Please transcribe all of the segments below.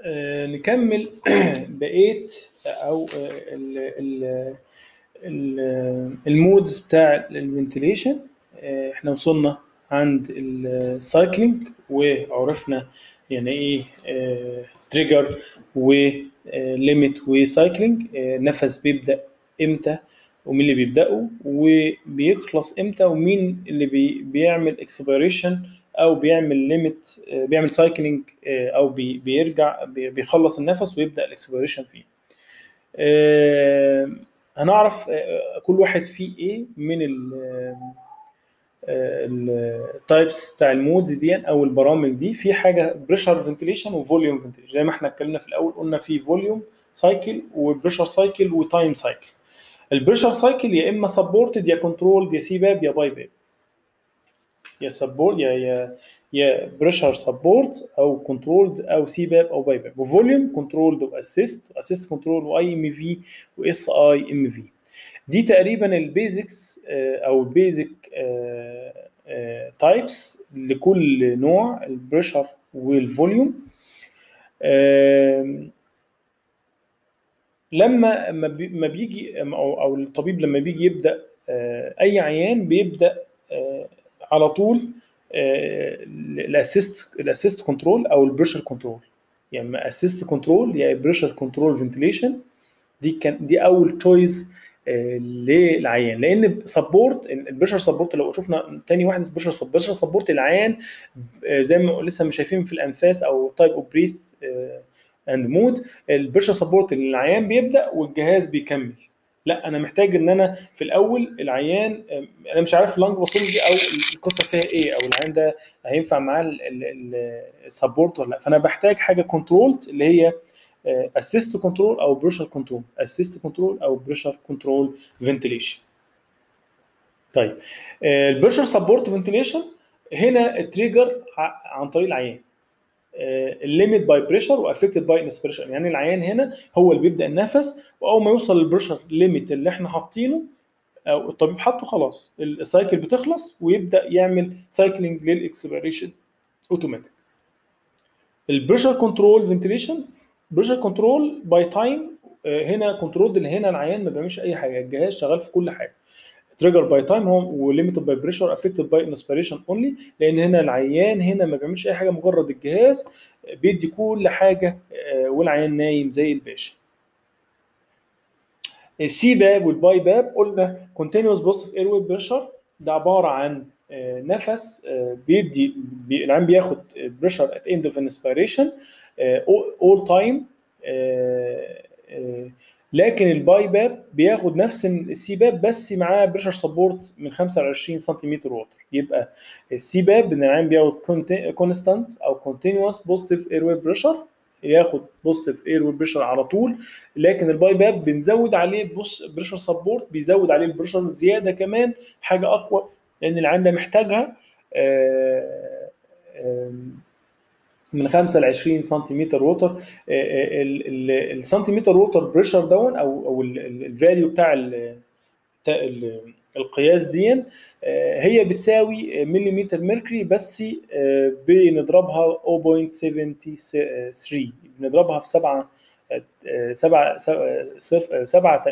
آه، نكمل بقيه او ال ال ال المودز بتاع الفنتيليشن احنا وصلنا عند السايكلينج وعرفنا يعني ايه تريجر وليميت وسايكلينج نفس بيبدا امتى ومين اللي بيبداه وبيخلص امتى ومين اللي بي بيعمل اكسبيريشن او بيعمل ليميت بيعمل سايكلينج او بي بيرجع بي بيخلص النفس ويبدا الاكسبيريشن فيه هنعرف كل واحد فيه ايه من التايبس بتاع المودز دي او البرامج دي في حاجه بريشر فنتيليشن وفوليوم فنتيليشن زي ما احنا اتكلمنا في الاول قلنا في فوليوم سايكل وبريشر سايكل وتايم سايكل البريشر سايكل يا اما سبورتد يا كنترولد يا سي باب يا باي باب يا سبورت يا يا يا بريشر سبورت او كنترولد او سي باب او باي باب وفوليوم كنترولد واسيست اسيست كنترول واي ام في واس اي ام في دي تقريبا البيزكس او البيزك تايبس لكل نوع البريشر والفوليوم لما ما بيجي او او الطبيب لما بيجي يبدا اي عيان بيبدا على طول الاسيست الاسيست كنترول او البريشر كنترول يا اما اسيست كنترول يا بريشر كنترول فنتيليشن دي كان دي اول تشويس للعيان لان سبورت البريشر سبورت لو شفنا تاني واحد بريشر سبورت بريشر سبورت العيان زي ما لسه مش شايفين في الانفاس او تايب اوف بريث اند مود البريشر سبورت العيان بيبدا والجهاز بيكمل لا انا محتاج ان انا في الاول العيان انا مش عارف اللانج باثولوجي او القصه فيها ايه او العيان ده هينفع معاه السبورت ولا لا فانا بحتاج حاجه كنترولد اللي هي اسيست كنترول او بريشر كنترول اسيست كنترول او بريشر كنترول فنتيليشن طيب البريشر سبورت فنتيليشن هنا التريجر عن طريق العيان الليميت باي بريشر وافكتد باي انسبيريشن يعني العيان هنا هو اللي بيبدا النفس واول ما يوصل للبريشر ليميت اللي احنا حاطينه او الطبيب حاطه خلاص السايكل بتخلص ويبدا يعمل سايكلينج للاكسبيريشن اوتوماتيك البريشر كنترول فنتيليشن بريشر كنترول باي تايم هنا كنترول اللي هنا العيان ما بيعملش اي حاجه الجهاز شغال في كل حاجه تريجر باي تايم هو وليميتد باي بريشر افكتد باي انسبيريشن اونلي لان هنا العيان هنا ما بيعملش اي حاجه مجرد الجهاز بيدي كل حاجه والعيان نايم زي الباشا السي باب والباي باب قلنا كونتينوس بوزيتيف اير ويب بريشر ده عباره عن نفس بيدي العيان بياخد بريشر ات اند اوف انسبيريشن اول تايم لكن الباي باب بياخد نفس السي باب بس معاه بريشر سبورت من 25 سنتيمتر ووتر يبقى السي باب ان العين بياخد كونستانت او كونتينوس بوزيتيف اير ويب بريشر ياخد بوزيتيف اير ويب بريشر على طول لكن الباي باب بنزود عليه بريشر سبورت بيزود عليه البريشر زياده كمان حاجه اقوى لان العين ده محتاجها من 5 ل 20 سنتيمتر ووتر السنتيمتر ووتر بريشر دون او او الفاليو بتاع القياس دي هي بتساوي مليمتر ميركوري بس بنضربها 0.73 بنضربها في 7 7 7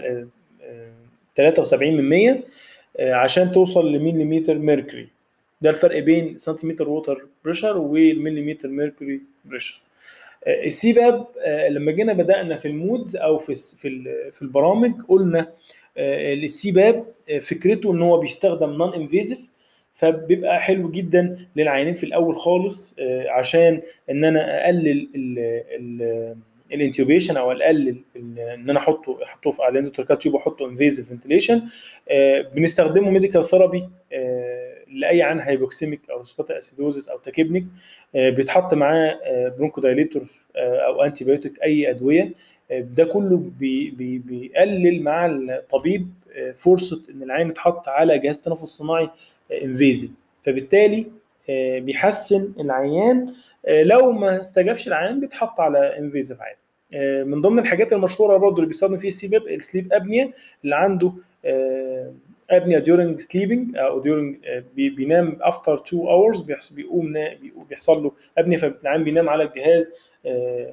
73 من 100 عشان توصل لمليمتر ميركوري ده الفرق بين سنتيمتر ووتر بريشر والمليمتر ميركوري بريشر السي باب لما جينا بدانا في المودز او في في في البرامج قلنا السي باب فكرته ان هو بيستخدم نون انفيزيف فبيبقى حلو جدا للعيانين في الاول خالص عشان ان انا اقلل الانتوبيشن او اقلل ان انا احطه احطه في الاندوتركات تيوب واحطه انفيزيف فنتيليشن بنستخدمه ميديكال ثيرابي لاي عين هايبوكسيميك او سباتا اسيدوزيس او تاكيبنيك بيتحط معاه برونكو دايليتور او انتي بايوتيك اي ادويه ده كله بي بي بيقلل مع الطبيب فرصه ان العين يتحط على جهاز تنفس صناعي انفيزيف فبالتالي بيحسن العيان لو ما استجابش العيان بيتحط على انفيزيف عادي من ضمن الحاجات المشهوره برضه اللي بيستخدم فيها السي باب السليب ابنيا اللي عنده ابنيا during sleeping او during بينام after 2 hours بيقوم بيحصل له ابنيا فالعيان بينام على الجهاز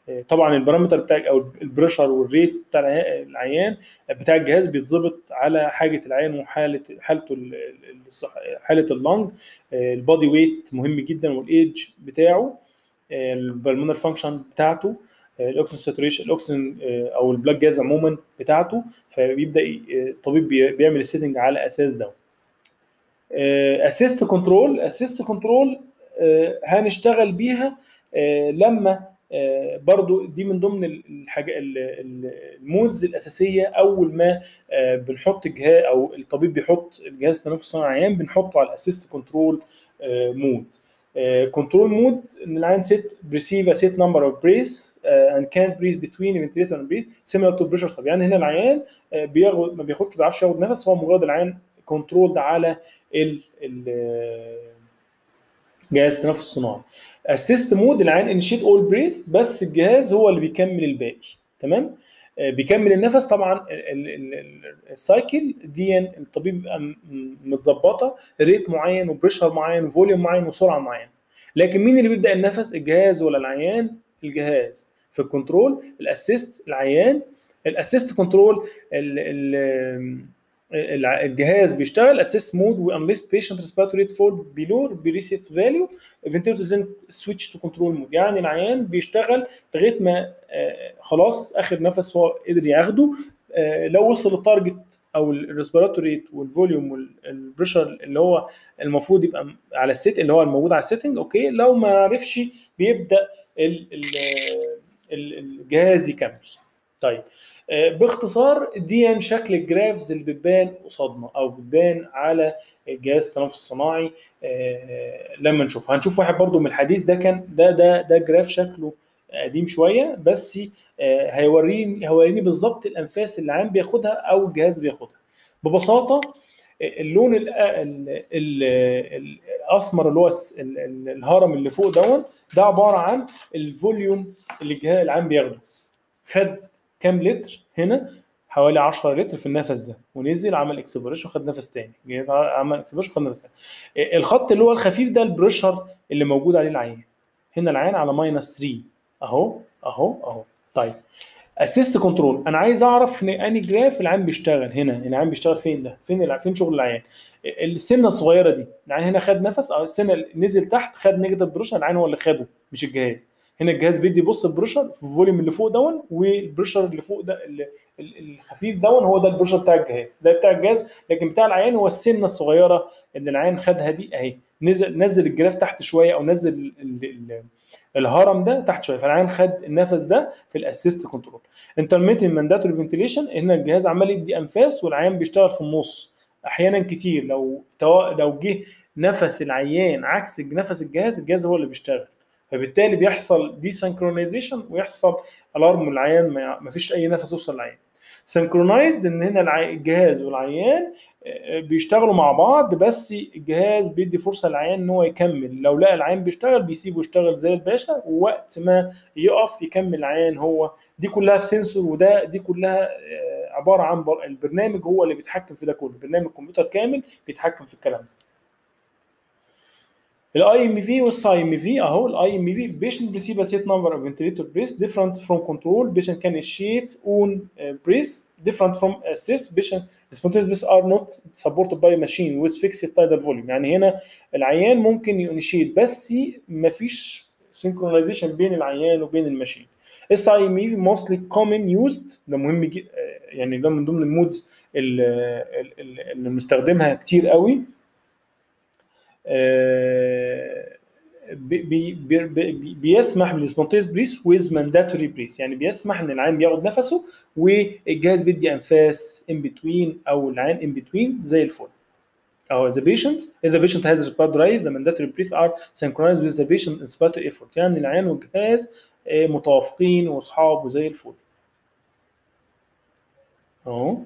طبعا البارامتر بتاع او البريشر والريت بتاع العيان بتاع الجهاز بيتظبط على حاجه العيان وحاله حالته حاله اللنج البادي ويت مهم جدا والايدج بتاعه البلمونر فانكشن بتاعته الاكسجين ساتوريشن الاكسجين او البلاك جاز عموما بتاعته فبيبدا الطبيب بيعمل السيتنج على اساس ده اسيست كنترول اسيست كنترول هنشتغل بيها لما برضو دي من ضمن الحاجة المودز الاساسيه اول ما بنحط الجهاز او الطبيب بيحط الجهاز التنفس الصناعي العيان بنحطه على الاسيست كنترول مود كنترول مود ان العيان سيت بريسيف سيت نمبر اوف بريس اند كانت بريس بتوين فنتليتور اند بريس سيميلر تو بريشر سب يعني هنا العيان بياخد ما بياخدش ما بيعرفش ياخد نفس هو مجرد العيان كنترول على ال جهاز التنفس الصناعي اسيست مود العيان انشيت اول بريث بس الجهاز هو اللي بيكمل الباقي تمام بيكمل النفس طبعا السايكل دي الطبيب بيبقى متظبطه ريت معين وبريشر معين وفوليوم معين وسرعه معينه لكن مين اللي بيبدا النفس الجهاز ولا العيان الجهاز في الكنترول الاسيست العيان الاسيست كنترول الجهاز بيشتغل اسيست مود وانليست بيشنت ريسبيراتوري ريت فول بيلو بريسيت فاليو فنتيلتور زين سويتش تو كنترول مود يعني العيان بيشتغل لغايه ما خلاص اخر نفس هو قدر ياخده لو وصل التارجت او الريسبيراتوري ريت والفوليوم والبريشر اللي هو المفروض يبقى على السيت اللي هو الموجود على السيتنج اوكي لو ما عرفش بيبدا الجهاز يكمل طيب باختصار دي شكل الجرافز اللي بتبان قصادنا او بتبان على جهاز التنفس الصناعي لما نشوف هنشوف واحد برضو من الحديث ده كان ده ده ده جراف شكله قديم شويه بس هيوريني هيوريني بالظبط الانفاس اللي العام بياخدها او الجهاز بياخدها ببساطه اللون ال ال ال الاسمر اللي هو الهرم اللي فوق دون ده عباره عن الفوليوم اللي الجهاز العام بياخده خد كام لتر هنا حوالي 10 لتر في النفس ده ونزل عمل اكسبريشن وخد نفس تاني عمل اكسبريشن وخد نفس تاني الخط اللي هو الخفيف ده البريشر اللي موجود عليه العيان هنا العيان على ماينس 3 اهو اهو اهو طيب اسيست كنترول انا عايز اعرف ان اني جراف العيان بيشتغل هنا العيان بيشتغل فين ده فين الع... فين شغل العيان السنه الصغيره دي العيان هنا خد نفس او السنه نزل تحت خد نيجاتيف بريشر العيان هو اللي خده مش الجهاز هنا الجهاز بيدي بص البريشر في الفوليوم اللي فوق دون والبريشر اللي فوق ده اللي الخفيف دون هو ده البريشر بتاع الجهاز ده بتاع الجهاز لكن بتاع العيان هو السنه الصغيره اللي العيان خدها دي اهي نزل نزل الجراف تحت شويه او نزل ال ال الهرم ده تحت شويه فالعيان خد النفس ده في الاسيست كنترول انترميتنت مانداتوري فنتيليشن هنا الجهاز عمال يدي انفاس والعيان بيشتغل في النص احيانا كتير لو لو جه نفس العيان عكس نفس الجهاز الجهاز هو اللي بيشتغل فبالتالي بيحصل دي سنكرونايزيشن ويحصل الارم العيان ما فيش اي نفس يوصل للعيان سنكرونايزد ان هنا الجهاز والعيان بيشتغلوا مع بعض بس الجهاز بيدي فرصه للعيان ان هو يكمل لو لقى العيان بيشتغل بيسيبه يشتغل زي الباشا ووقت ما يقف يكمل العيان هو دي كلها بسنسور وده دي كلها عباره عن البرنامج هو اللي بيتحكم في ده كله برنامج كمبيوتر كامل بيتحكم في الكلام ده الاي ام في والساي ام في اهو الاي ام في patient receive a set number of ventilator breaths different from control patient can initiate own uh, breath different from assist patient spontaneous breaths are not supported by machine with fixed tidal volume يعني هنا العيان ممكن ينشيت بس ما فيش synchronization بين العيان وبين الماشين اس اي ام في mostly common used ده مهم جدا يعني ده من ضمن المودز اللي, اللي بنستخدمها كتير قوي بي بي بي بيسمح بالسبونتيز بريس ويز مانداتوري بريس يعني بيسمح ان العين بياخد نفسه والجهاز بيدي انفاس ان بتوين او العين ان بتوين زي الفل اهو the patient if the patient has required rise the mandatory breath are synchronized with the patient inspiratory effort يعني العين والجهاز متوافقين واصحاب وزي الفل اهو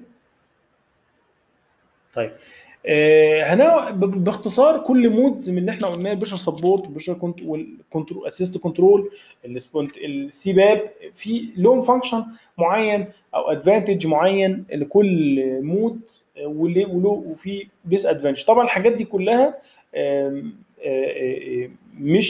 طيب آه هنا باختصار كل مودز من اللي احنا قلناه البريشر سبورت والبريشر والكنترول اسيست كنترول السي باب في لهم فانكشن معين او ادفانتج معين لكل مود وله وفي ديس ادفانتج طبعا الحاجات دي كلها آه آه مش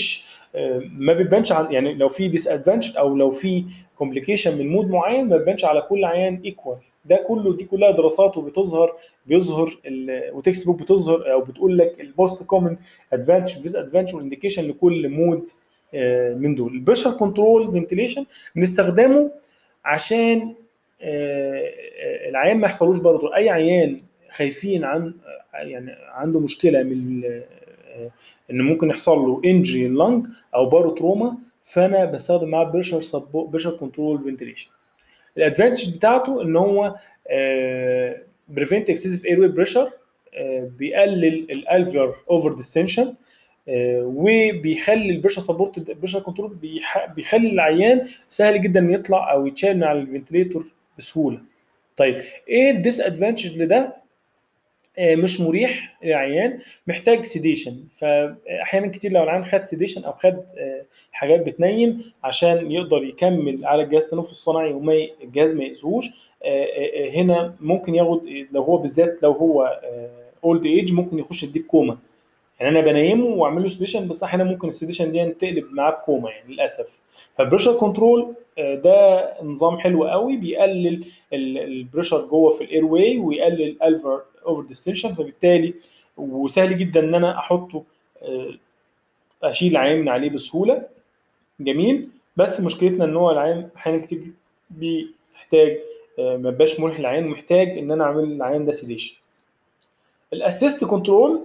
ما بتبانش عن يعني لو في ديس ادفانتج او لو في كومبليكيشن من مود معين ما بتبانش على كل عيان ايكوال ده كله دي كلها دراسات وبتظهر بيظهر وتكست بوك بتظهر او بتقول لك البوست كومن ادفانتج وديس ادفانتج والانديكيشن لكل مود من دول البريشر كنترول فنتيليشن بنستخدمه عشان العيان ما يحصلوش برضه اي عيان خايفين عن يعني عنده مشكله من ان ممكن يحصل له انجري اللنج او بارو تروما فانا بستخدم معاه بريشر سبو بريشر كنترول فنتيليشن الادفانتج بتاعته ان هو بريفنت اكسسيف اير واي بريشر بيقلل الالفير اوفر ديستنشن وبيخلي البريشر سبورت البريشر كنترول بيخلي العيان سهل جدا ان يطلع او يتشال من على الفنتليتور بسهوله طيب ايه الديس ادفانتج لده مش مريح للعيان محتاج سيديشن فاحيانا كتير لو العيان خد سيديشن او خد حاجات بتنيم عشان يقدر يكمل على الجهاز التنفس الصناعي وما الجهاز ما يأذوش هنا ممكن ياخد لو هو بالذات لو هو اولد ايج ممكن يخش في ديب كوما يعني انا بنيمه واعمل له سيديشن بس احيانا ممكن السيديشن دي تقلب معاه بكوما يعني للاسف فالبريشر كنترول ده نظام حلو قوي بيقلل البريشر جوه في الاير واي ويقلل الالفر اوفر ديستنشن فبالتالي وسهل جدا ان انا احطه اشيل العين من عليه بسهوله جميل بس مشكلتنا ان هو العين احيانا كتير بيحتاج ما بقاش مريح للعين محتاج ان انا اعمل العين ده سيديشن الاسيست كنترول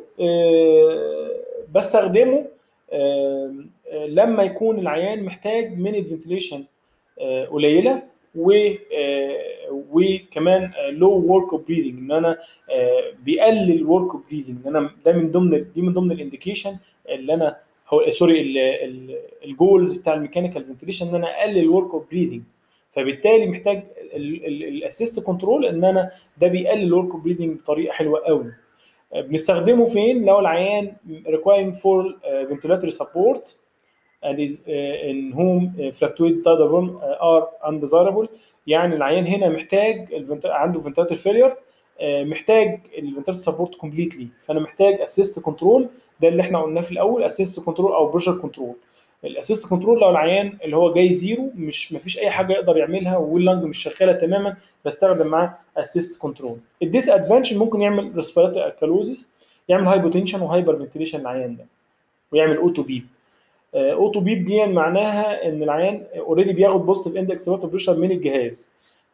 بستخدمه لما يكون العيان محتاج من الفنتليشن قليله و وكمان لو ورك اوف بريذنج ان انا بيقلل ورك اوف بريذنج ان انا ده من ضمن دي من ضمن الانديكيشن اللي انا هو سوري الجولز بتاع الميكانيكال فنتليشن ان انا اقلل ورك اوف بريذنج فبالتالي محتاج الاسيست كنترول ان انا ده بيقلل ورك اوف بريذنج بطريقه حلوه قوي بنستخدمه فين لو العيان requiring for uh, ventilatory support and is uh, in whom uh, fluctuated tidal volume uh, are undesirable يعني العيان هنا محتاج عنده فنتلاتور فيلير محتاج الفنتلاتور سبورت كومبليتلي فانا محتاج اسيست كنترول ده اللي احنا قلناه في الاول اسيست كنترول او بريشر كنترول الاسيست كنترول لو العيان اللي هو جاي زيرو مش مفيش اي حاجه يقدر يعملها واللنج مش شغاله تماما بستخدم معاه اسيست كنترول الديس ادفانتج ممكن يعمل ريسبيراتوري اكالوزيس يعمل هايبوتنشن وهايبر فنتيليشن للعيان ده ويعمل اوتو بيب اوتو بيب دي معناها ان العيان اوريدي بياخد بوزيتيف اندكس واتر بريشر من الجهاز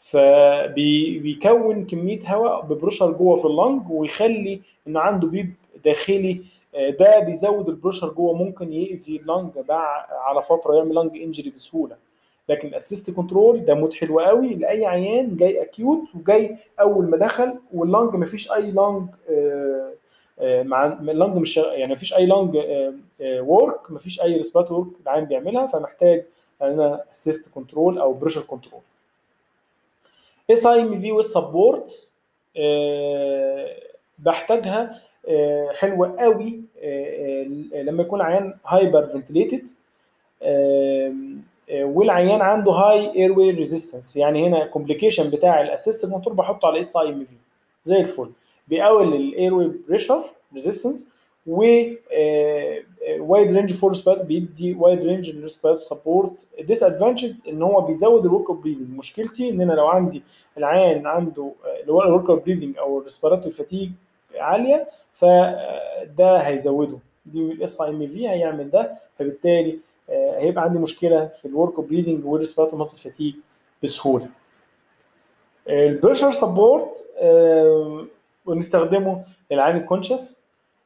فبيكون كميه هواء ببريشر جوه في اللنج ويخلي ان عنده بيب داخلي ده بيزود البريشر جوه ممكن يأذي اللنج بقى على فتره يعمل لنج انجري بسهوله لكن الاسيست كنترول ده مود حلو قوي لاي عيان جاي اكيوت وجاي اول ما دخل واللنج ما فيش اي لنج مع اللنج مش يعني ما فيش اي لنج ورك ما فيش اي ريسبات ورك العيان بيعملها فمحتاج انا اسيست كنترول او بريشر كنترول اس اي ام في والسبورت بحتاجها حلوه قوي لما يكون عيان هايبر فنتليتد والعيان عنده هاي اير واي ريزيستنس يعني هنا الكومبليكيشن بتاع الاسيست كنترول بحطه على اس اي ام في زي الفل بيقلل الاير واي بريشر ريزيستنس و وايد رينج فور سبات بيدي وايد رينج للريسبيرات سبورت الديس ادفانتج ان هو بيزود الورك اوف بريذنج مشكلتي ان انا لو عندي العيان عنده اللي هو الورك اوف بريذنج او الريسبيراتوري فاتيج عاليه فده هيزوده دي الاس اي ام في هيعمل ده فبالتالي هيبقى عندي مشكله في الورك اوف بريذنج والريسبيراتوري ماسل فاتيج بسهوله البريشر سبورت ونستخدمه للعين الكونشس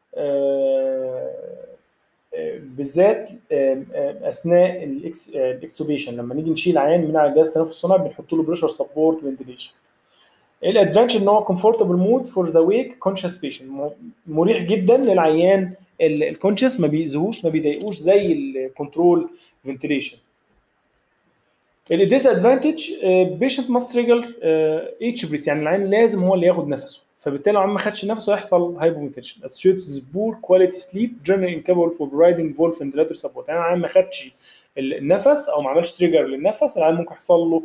بالذات اثناء الاكسوبيشن لما نيجي نشيل عيان من على جهاز التنفس الصناعي بنحط له بريشر سبورت فنتيليشن الادفانتج ان هو كومفورتبل مود فور ذا ويك كونشس بيشنت مريح جدا للعيان الكونشس ما بيأذوش ما بيضايقوش زي الكنترول فنتيليشن الديس ادفانتج بيشنت ماست تريجر ايتش بريث يعني العين لازم هو اللي ياخد نفسه فبالتالي لو ما خدش نفسه يحصل هايبوميتنشن associated poor quality sleep generally incapable for providing full ventilator support يعني العين ما خدش النفس او ما عملش تريجر للنفس العين ممكن يحصل له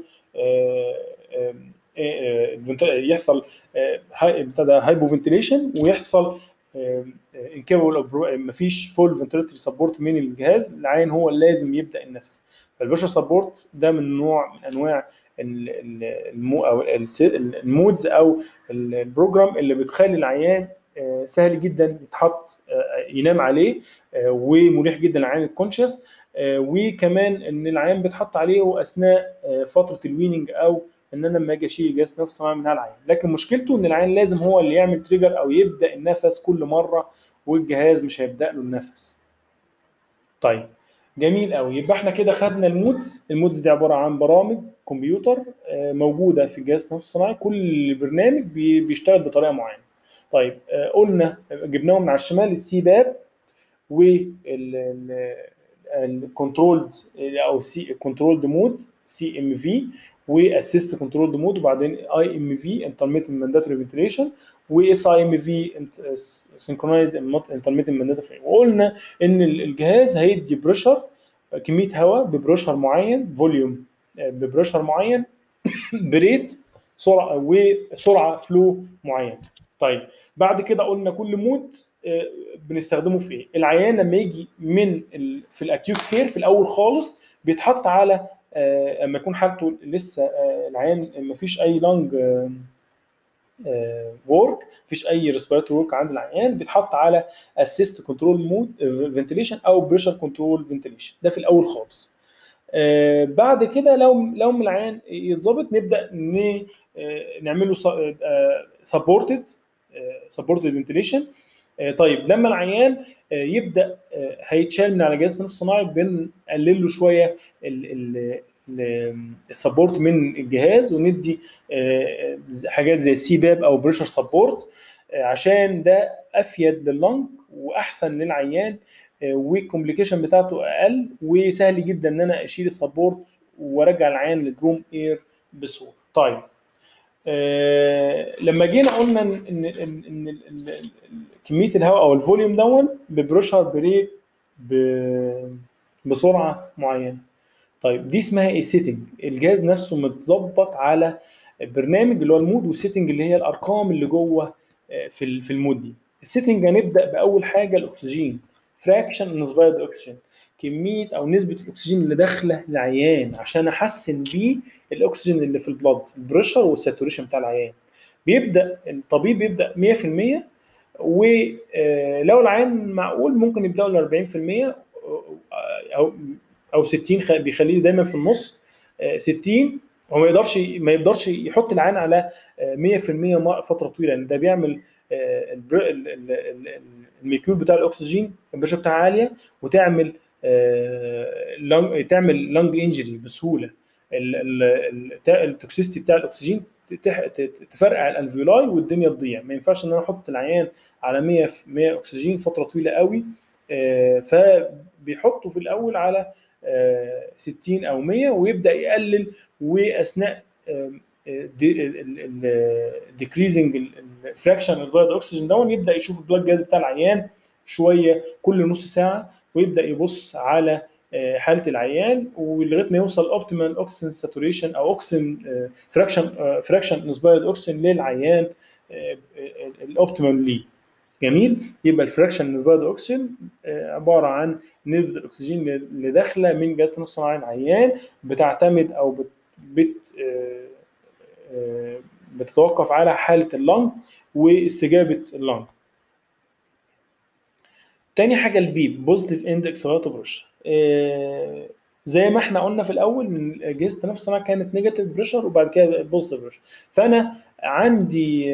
يحصل ابتدى هايبو فنتيليشن ويحصل انكابل مفيش فول فنتريتري سبورت من الجهاز العين هو لازم يبدا النفس فالبشر سبورت ده من نوع من انواع المو او المودز او البروجرام اللي بتخلي العيان سهل جدا يتحط ينام عليه ومريح جدا للعيان الكونشس وكمان ان العيان بيتحط عليه اثناء فتره الويننج او ان انا لما اجي اشيل الجهاز نفسه صناعي من العين لكن مشكلته ان العين لازم هو اللي يعمل تريجر او يبدا النفس كل مره والجهاز مش هيبدا له النفس طيب جميل قوي يبقى احنا كده خدنا المودز المودز دي عباره عن برامج كمبيوتر موجوده في الجهاز التنفس الصناعي كل برنامج بيشتغل بطريقه معينه طيب قلنا جبناهم من على الشمال السي باب والكنترولد او سي كنترولد مود سي ام في واسيست كنترولد مود وبعدين اي ام في انترميتنت مانداتوري فنتيليشن واس اي ام في سنكرونايز انترميتنت مانداتوري وقلنا ان الجهاز هيدي بريشر كميه هواء ببريشر معين فوليوم ببريشر معين بريت سرعه وسرعه فلو معين طيب بعد كده قلنا كل مود بنستخدمه في ايه العيان لما يجي من ال... في الاكيوت كير في الاول خالص بيتحط على اما يكون حالته لسه العيان ما فيش اي لانج وورك مفيش اي ريسبيراتوري ورك عند العيان بيتحط على اسيست كنترول مود فنتيليشن او بريشر كنترول فنتيليشن ده في الاول خالص آه بعد كده لو لو من العيان يتظبط نبدا نعمل له سبورتد سبورتد فنتيليشن طيب لما العيان يبدا هيتشال من على جهاز التنفس الصناعي بنقلل له شويه السبورت من الجهاز وندي حاجات زي سي باب او بريشر سبورت عشان ده افيد لللنج واحسن للعيان والكومبليكيشن بتاعته اقل وسهل جدا ان انا اشيل السبورت وارجع العيان للروم اير بسهوله. طيب آه لما جينا قلنا ان ان ان, إن, إن كميه الهواء او الفوليوم دون ببريشر بريك بسرعه معينه. طيب دي اسمها ايه سيتنج الجهاز نفسه متظبط على برنامج اللي هو المود والسيتنج اللي هي الارقام اللي جوه في في المود دي السيتنج هنبدا باول حاجه الاكسجين فراكشن انسبايرد اوكسجين كميه او نسبه الاكسجين اللي داخله العيان عشان احسن بيه الاكسجين اللي في البلد البريشر والساتوريشن بتاع العيان بيبدا الطبيب بيبدا 100% ولو العيان معقول ممكن يبداوا ل 40% او او 60 بيخليه دايما في النص 60 هو ما يقدرش ما يقدرش يحط العين على 100% فتره طويله لان ده بيعمل الميكيول بتاع الاكسجين البريشر بتاعها عاليه وتعمل لانج تعمل لانج انجري بسهوله التوكسيستي بتاع الاكسجين تفرقع الالفيولاي والدنيا تضيع ما ينفعش ان انا احط العيان على 100 100 اكسجين فتره طويله قوي فبيحطوا في الاول على 60 او 100 ويبدا يقلل واثناء ديكريزنج الفراكشن اوف اوكسجين داون يبدا يشوف البلاد جاز بتاع العيان شويه كل نص ساعه ويبدا يبص على حاله العيان ولغايه ما يوصل اوبتيمال اوكسجين ساتوريشن او اوكسجين فراكشن فراكشن انسبايرد اوكسجين للعيان الاوبتيمال ليه جميل يبقى الفراكشن انسبايرد اوكسجين عباره عن نسبه الاكسجين اللي داخله من جهاز التنفس الصناعي العيان بتعتمد او بت, بت بتتوقف على حاله اللنج واستجابه اللنج تاني حاجه البيب بوزيتيف اندكس بريشر زي ما احنا قلنا في الاول من اجهزه التنفس الصناعي كانت نيجاتيف بريشر وبعد كده بوزيتيف بريشر فانا عندي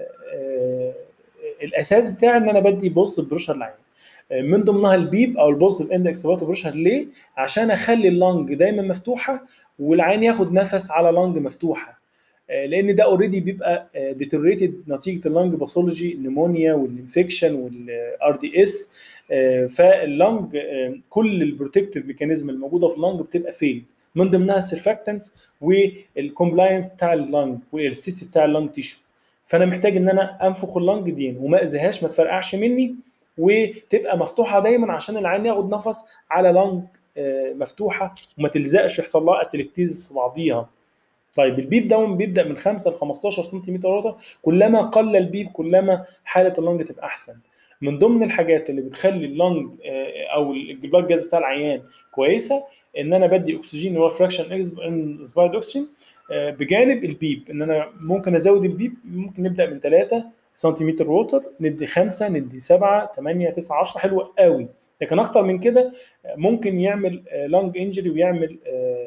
الاساس بتاعي ان انا بدي بوزيتيف بريشر للعين من ضمنها البيب او البوزيتيف اندكس بريشر ليه؟ عشان اخلي اللنج دايما مفتوحه والعين ياخد نفس على لنج مفتوحه لان ده اوريدي بيبقى ديتوريتد نتيجه اللنج باثولوجي النمونيا والانفكشن والار دي اس فاللنج كل البروتكتيف ميكانيزم الموجوده في اللنج بتبقى فيل من ضمنها السيرفاكتنتس والكومبلاينس بتاع اللنج والستيتي بتاع اللنج تيشو فانا محتاج ان انا انفخ اللنج دي وما اذيهاش ما تفرقعش مني وتبقى مفتوحه دايما عشان العين ياخد نفس على لنج مفتوحه وما تلزقش يحصل لها اتلكتيز في بعضيها طيب البيب داون بيبدا من 5 ل 15 سنتيمتر كلما قل البيب كلما حاله اللنج تبقى احسن من ضمن الحاجات اللي بتخلي اللنج او البلاد جاز بتاع العيان كويسه ان انا بدي اكسجين اللي هو فراكشن انسبايرد اوكسجين بجانب البيب ان انا ممكن ازود البيب ممكن نبدا من 3 سنتيمتر ووتر ندي 5 ندي 7 8 9 10 حلوه قوي لكن اكتر من كده ممكن يعمل لانج انجري ويعمل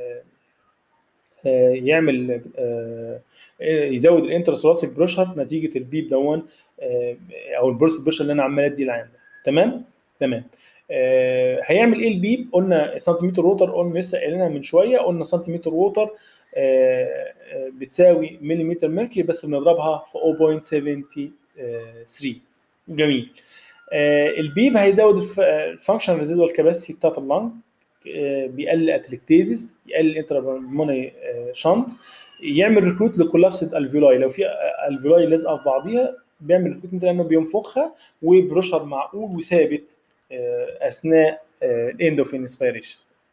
يعمل يزود الانتراسوراسيك بريشر نتيجه البيب دون او البرست بريشر اللي انا عمال ادي العين تمام تمام هيعمل ايه البيب قلنا سنتيمتر ووتر قلنا لسه قايلينها من شويه قلنا سنتيمتر ووتر بتساوي مليمتر ميركوري بس بنضربها في 0.73 جميل البيب هيزود الفانكشن ريزيدوال كاباسيتي بتاعت اللنج بيقلل اتلكتيزيس يقلل انترابلموني شنط يعمل ريكروت لكولابسد الفيولاي لو في الفيولاي لازقه في بعضيها بيعمل ريكروت لانه بينفخها وبريشر معقول وثابت اثناء الاند اوف انسبيريشن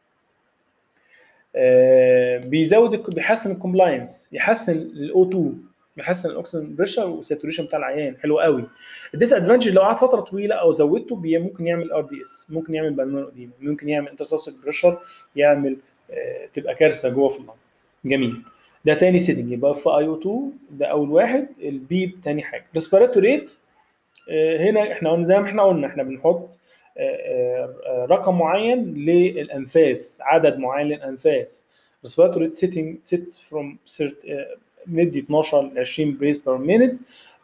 بيزود بيحسن الكومبلاينس يحسن الاو 2 بيحسن الاكسجين بريشر والساتوريشن بتاع العيان حلو قوي الديس ادفانتج لو قعد فتره طويله او زودته بي ممكن يعمل ار دي اس ممكن يعمل بالمونر اديما ممكن يعمل انترسوسيك بريشر يعمل آه تبقى كارثه جوه في اللنج جميل ده تاني سيتنج يبقى في اي او 2 ده اول واحد البيب تاني حاجه ريسبيراتوري ريت آه هنا احنا قلنا زي ما احنا قلنا احنا بنحط آه رقم معين للانفاس عدد معين للانفاس ريسبيراتوري ريت سيتنج سيت فروم ندي 12 ل 20 بريس بير مينت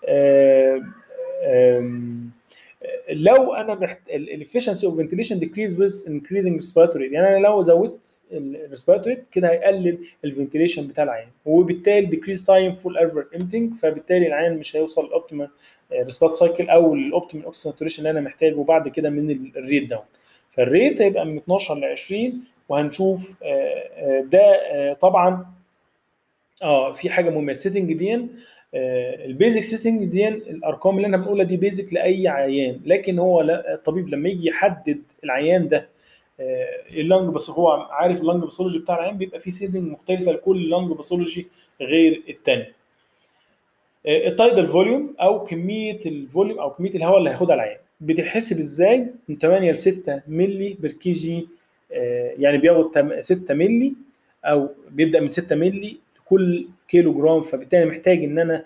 لو انا محت... الافشنسي اوف فنتيليشن ديكريز ويز انكريزنج ريسبيراتوري يعني انا لو زودت الريسبيراتوري كده هيقلل الفنتيليشن بتاع العين وبالتالي ديكريز تايم فول ايفر امتنج فبالتالي العين مش هيوصل الاوبتيمال ريسبيرات سايكل او الاوبتيمال اوكسجين ساتوريشن اللي انا محتاجه بعد كده من الريت داون فالريت هيبقى من 12 ل 20 وهنشوف ده طبعا اه في حاجه مهمه السيتنج دي آه البيزك سيتنج دي الارقام اللي انا بنقولها دي بيزك لاي عيان لكن هو لا الطبيب لما يجي يحدد العيان ده آه اللنج بس هو عارف اللنج باثولوجي بتاع العيان بيبقى في سيتنج مختلفه لكل لنج باثولوجي غير الثاني آه التايدال فوليوم او كميه الفوليوم او كميه الهواء اللي هياخدها العيان بتتحسب ازاي من 8 ل 6 مللي بير كي جي يعني بياخد 6 مللي او بيبدا من 6 مللي كل كيلو جرام فبالتالي محتاج ان انا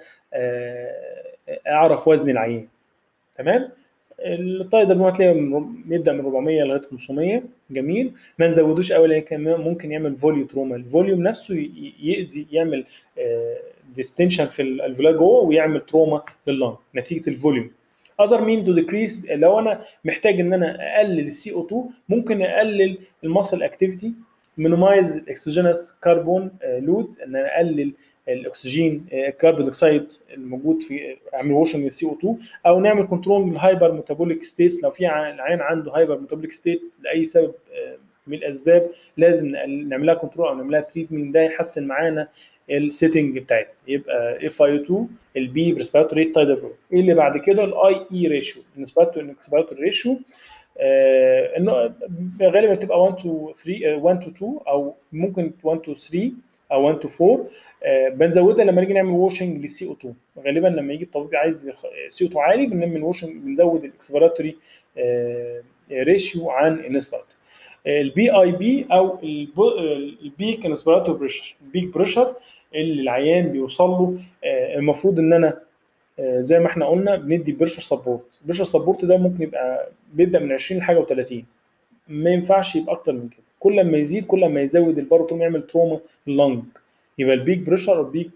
اعرف وزن العيان تمام الطايدر ده هتلاقيه بيبدا من 400 لغايه 500 جميل ما نزودوش قوي لان كمان ممكن يعمل فوليو تروما الفوليوم نفسه يأذي يعمل ديستنشن في الفيلا جوه ويعمل تروما لللنج نتيجه الفوليوم اذر مين تو ديكريس لو انا محتاج ان انا اقلل السي او 2 ممكن اقلل المسل اكتيفيتي مينيمايز الاكسجينس كربون لود ان انا اقلل الاكسجين الكربون دioxide الموجود في اعمل ووشنج للسي او 2 او نعمل كنترول للهايبر ميتابوليك ستيتس لو في العين عنده هايبر ميتابوليك ستيت لاي سبب من الاسباب لازم نعملها كنترول او نعملها تريتمنت ده يحسن معانا السيتنج بتاعتنا يبقى اف اي 2 البي ريسبيراتوري ريت تايدر ايه اللي بعد كده الاي اي ريشيو ريسبيراتوري ريشيو آه انه غالبا بتبقى 1 تو 3 1 تو 2 او ممكن 1 تو 3 او 1 تو 4 آه بنزودها لما نيجي نعمل ووشنج للسي او 2 غالبا لما يجي الطبيب عايز سي او 2 عالي بنعمل ووشنج بنزود الاكسبيراتوري آه ريشيو عن الانسبيراتوري البي اي بي او البيك انسبيراتوري بريشر البيك بريشر اللي العيان بيوصل له المفروض ان انا زي ما احنا قلنا بندي بريشر سبورت بريشر سبورت ده ممكن يبقى بيبدا من 20 لحاجه و30 ما ينفعش يبقى اكتر من كده كل ما يزيد كل ما يزود الباروتوم يعمل تروما لللنج يبقى البيك بريشر البيك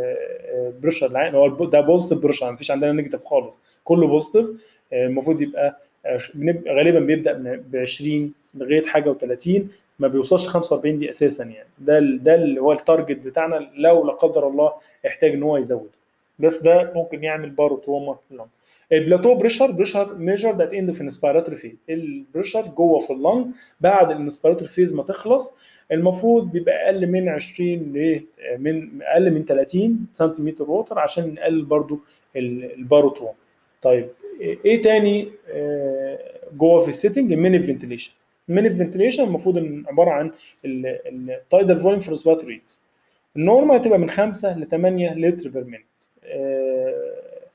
بريشر العين هو ده بوزيتيف بريشر ما فيش عندنا نيجاتيف خالص كله بوزيتيف المفروض يبقى غالبا بيبدا ب 20 لغايه حاجه و30 ما بيوصلش 45 دي اساسا يعني ده ده اللي هو التارجت بتاعنا لو لا قدر الله احتاج ان هو يزوده بس ده ممكن يعمل بارو تروما للنج البلاتو بريشر بريشر ميجر ذات اند في انسبيراتوري فيز البريشر جوه في اللنج بعد الانسبيراتوري فيز ما تخلص المفروض بيبقى اقل من 20 ل من اقل من 30 سنتيمتر ووتر عشان نقلل برضو البارو تروما طيب ايه تاني جوه في السيتنج الميني فنتيليشن الميني فنتيليشن المفروض ان عباره عن التايدال فوليوم في ريسبيراتوري ريت النورمال هتبقى من 5 ل 8 لتر بير مينت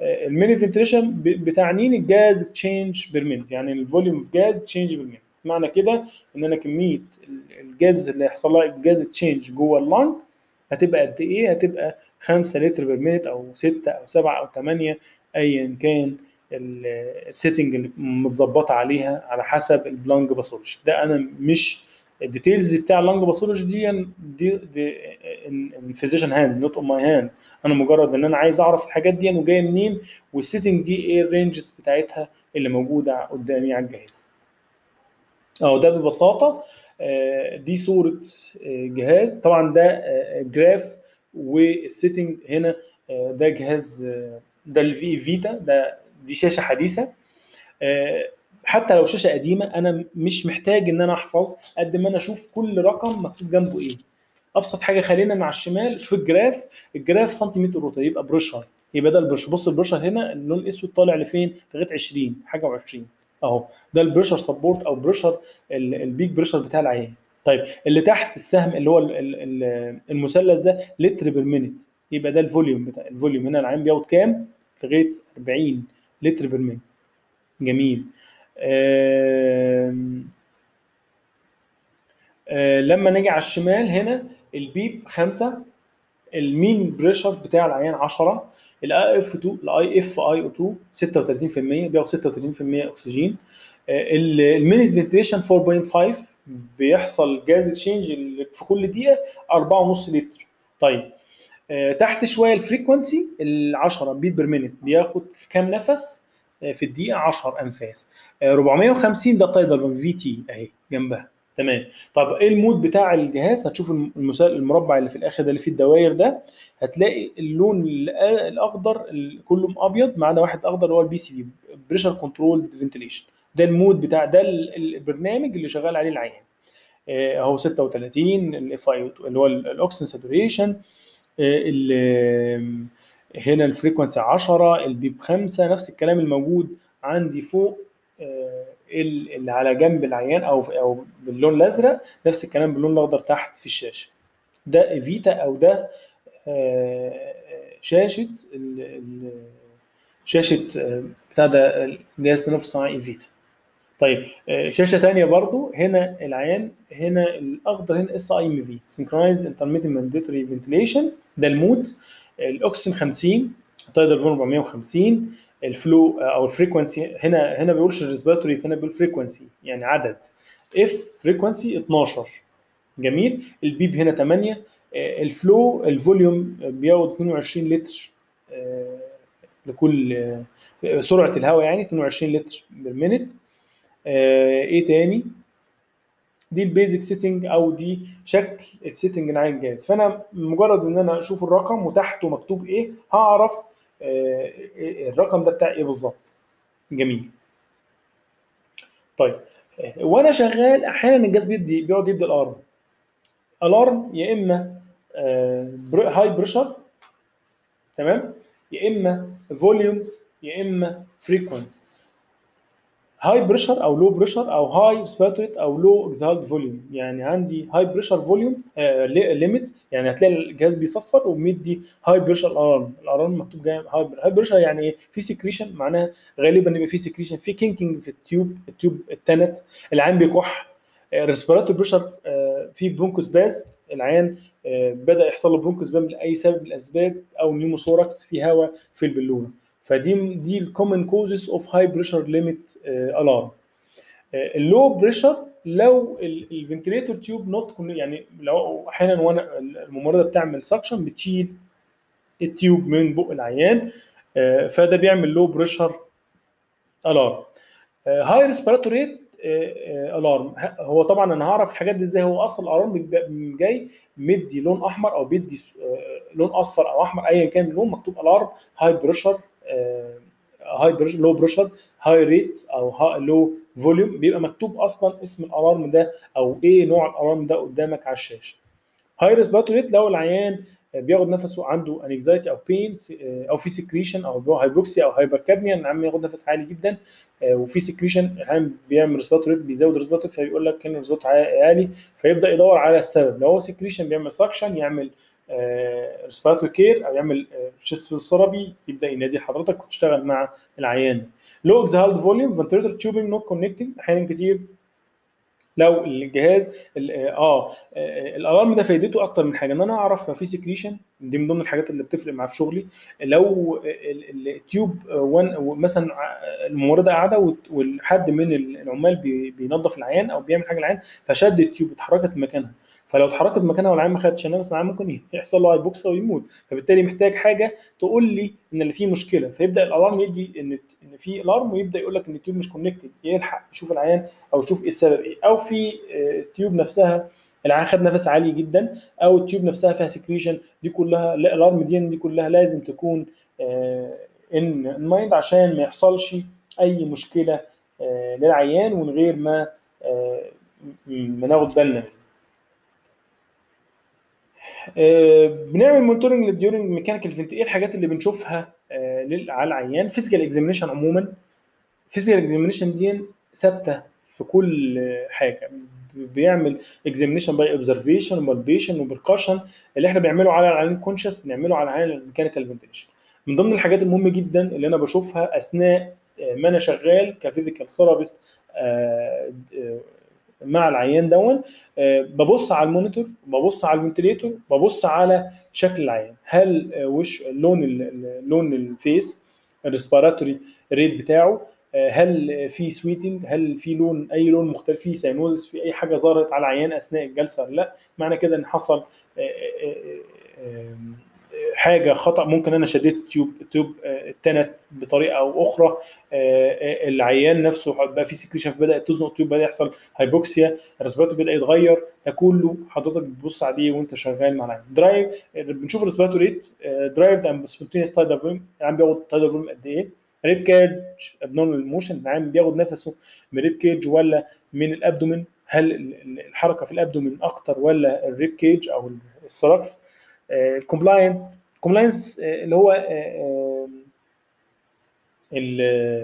الميني فنتريشن بتعنين الجاز تشينج بير مينت يعني الفوليوم اوف جاز تشينج بير مينت معنى كده ان انا كميه الجاز اللي هيحصل لها الجاز تشينج جوه اللنج هتبقى قد ايه؟ هتبقى 5 لتر بير مينت او 6 او 7 او 8 ايا كان السيتنج اللي متظبطه عليها على حسب البلانج باثولوجي ده انا مش الديتيلز بتاع اللانج باثولوجي دي دي, دي فيزيشن هاند نوت اون ماي هاند انا مجرد ان انا عايز اعرف الحاجات دي وجايه منين والسيتنج دي ايه الرينجز بتاعتها اللي موجوده قدامي على الجهاز اهو ده ببساطه دي صوره جهاز طبعا ده جراف والسيتنج هنا ده جهاز ده الفي فيتا ده دي شاشه حديثه حتى لو شاشه قديمه انا مش محتاج ان انا احفظ قد ما انا اشوف كل رقم مكتوب جنبه ايه ابسط حاجه خلينا من على الشمال شوف الجراف الجراف سنتيمتر روتر يبقى بريشر يبقى ده البريشر بص البريشر هنا اللون الاسود طالع لفين لغايه 20 حاجه و20 اهو ده البريشر سبورت او بريشر البيك بريشر بتاع العيان طيب اللي تحت السهم اللي هو المثلث ده لتر بير مينيت يبقى ده الفوليوم بتاع الفوليوم هنا العيان بياخد كام لغايه 40 لتر بير مينيت جميل آه آه لما نيجي على الشمال هنا البيب 5 المين بريشر بتاع العيان 10 الاي اف 2 الاي اف اي او 2 36% بياخد 36% اكسجين آه المينيت فنتريشن 4.5 بيحصل جاز تشينج في كل دقيقه 4.5 لتر طيب تحت شويه الفريكونسي ال 10 بيت بير مينيت بياخد كام نفس في الدقيقه 10 انفاس 450 ده تايدال في تي اهي جنبها تمام طب ايه المود بتاع الجهاز هتشوف المثال المربع اللي في الاخر ده اللي فيه الدوائر ده هتلاقي اللون الاخضر كله ابيض ما عدا واحد اخضر اللي هو البي سي بي بريشر كنترول فنتليشن ده المود بتاع ده البرنامج اللي شغال عليه العيان اهو 36 الاف اي اللي هو الاكسجين ساتوريشن هنا الفريكونسي 10 البيب 5 نفس الكلام الموجود عندي فوق اللي على جنب العيان او او باللون الازرق نفس الكلام باللون الاخضر تحت في الشاشه ده ايفيتا او ده شاشه شاشه بتاع ده جهاز التنفس الصناعي ايفيتا طيب شاشه ثانيه برضو هنا العيان هنا الاخضر هنا اس اي ام في سنكرايز انترميتنت مانديتوري فنتليشن ده المود الاكسجين 50 تايدر 450 الفلو او الفريكونسي هنا هنا بيقولش الريسبيراتوري هنا بيقول فريكونسي يعني عدد اف فريكونسي 12 جميل البيب هنا 8 الفلو الفوليوم بياخد 22 لتر لكل سرعه الهواء يعني 22 لتر بالمينت ايه تاني دي البيزك سيتنج او دي شكل السيتنج اللي على الجهاز فانا مجرد ان انا اشوف الرقم وتحته مكتوب ايه هعرف الرقم ده بتاع ايه بالظبط جميل طيب وانا شغال احيانا الجهاز بيدي بيقعد يدي الارم الارم يا اما هاي بريشر تمام يا اما فوليوم يا اما فريكوينت هاي بريشر او لو بريشر او هاي سباتوريت او لو اكزهالد فوليوم يعني عندي هاي بريشر فوليوم ليميت يعني هتلاقي الجهاز بيصفر ومدي هاي بريشر الارم الارم مكتوب جاي هاي هاي بريشر يعني ايه في سكريشن معناها غالبا يبقى في سكريشن في كينكينج في التيوب التيوب التنت العين بيكح ريسبيراتور بريشر في برونكوس باز العيان بدا يحصل له برونكوس باز لاي سبب من الاسباب او نيوموثوركس في هواء في البالونه فدي دي الكومن كوزز اوف هاي بريشر ليميت الارم اللو بريشر لو الفنتليتور تيوب نوت يعني لو احيانا وانا الممرضه بتعمل سكشن بتشيل التيوب من بق العيان فده بيعمل لو بريشر الارم هاي ريسبيراتور ريت الارم هو طبعا انا هعرف الحاجات دي ازاي هو اصلا الارم جاي مدي لون احمر او بيدي لون اصفر او احمر ايا كان اللون مكتوب الارم هاي بريشر هاي بريشر لو بريشر هاي ريت او لو فوليوم بيبقى مكتوب اصلا اسم الالارم ده او ايه نوع الالارم ده قدامك على الشاشه هاي ريسبيراتوري ريت لو العيان بياخد نفسه عنده انكزايتي او بين او في سكريشن او هايبوكسيا او هايبركابنيا العيان ياخد نفس عالي جدا وفي سكريشن العيان بيعمل ريسبيراتوري ريت بيزود ريسبيراتوري فيقول لك ان الريسبيراتوري عالي فيبدا يدور على السبب لو هو سكريشن بيعمل سكشن يعمل ريسبيراتوري كير او يعمل شيست فيزيوثيرابي يبدا ينادي حضرتك وتشتغل مع العيان لو اكزهالد فوليوم فنتريتور تيوبنج نوت كونكتنج احيانا كتير لو الجهاز ال- اه آه، الالارم ده فايدته اكتر من حاجه ان انا اعرف لو في سكريشن دي من ضمن الحاجات اللي بتفرق معايا في شغلي لو ال- ال- التيوب آه، وان مثلا ع- الممرضه قاعده وت- وحد من العمال بي- بينظف العيان او بيعمل حاجه للعيان فشد التيوب اتحركت من مكانها فلو اتحركت مكانها والعيان ما خدش نفس العيان ممكن يحصل له هايبوكسيا ويموت فبالتالي محتاج حاجه تقول لي ان اللي فيه مشكله فيبدا الالارم يدي ان ان في الارم ويبدا يقول لك ان التيوب مش كونكتد يلحق يشوف العيان او يشوف ايه السبب ايه او في آه، التيوب نفسها العيان خد نفس عالي جدا او التيوب نفسها فيها سكريشن دي كلها لا، الارم دي دي كلها لازم تكون ان مايند عشان ما يحصلش اي مشكله آه، للعيان ومن غير ما آه، م- ما ناخد بالنا منه آه، بنعمل مونيتورنج للديورنج ميكانيكال فينت ايه الحاجات اللي بنشوفها آه، لل- على العيان فيزيكال اكزامينشن عموما فيزيكال اكزامينشن دي ثابته في كل حاجه بيعمل اكزامينشن باي اوبزرفيشن وبالبيشن وبركشن اللي احنا بنعمله على العيان كونشس بنعمله على العيان الميكانيكال فنتيليشن من ضمن الحاجات المهمه جدا اللي انا بشوفها اثناء آه، ما انا شغال كفيزيكال ثيرابيست مع العيان دون آه، ببص على المونيتور ببص على الفنتليتور ببص على شكل العيان هل آه، وش لون ال- ال- لون الفيس الريسبيراتوري ريت بتاعه آه، هل في سويتنج هل في لون اي لون مختلف في ساينوزس في اي حاجه ظهرت على العيان اثناء الجلسه ولا لا معنى كده ان حصل آه، آه، آه، آه، حاجه خطا ممكن انا شديت التيوب التيوب آه، اتنت بطريقه او اخرى آه، آه، العيان نفسه بقى في سكريشن بدات تزنق التيوب بدا يحصل هايبوكسيا الريسبيراتور بدا يتغير ده كله حضرتك بتبص عليه وانت شغال مع العيان درايف بنشوف الريسبيراتور ريت درايف اند سبونتينيوس تايدر فوليوم العيان بياخد تايدر فوليوم قد ايه ريب كيج ابنورمال موشن العيان بياخد نفسه من ريب كيج ولا من الابدومين هل ال- ال- الحركه في الابدومين اكتر ولا الريب كيج او الثراكس الكومبلاينس الكومبلاينس اللي هو آه، آه، ال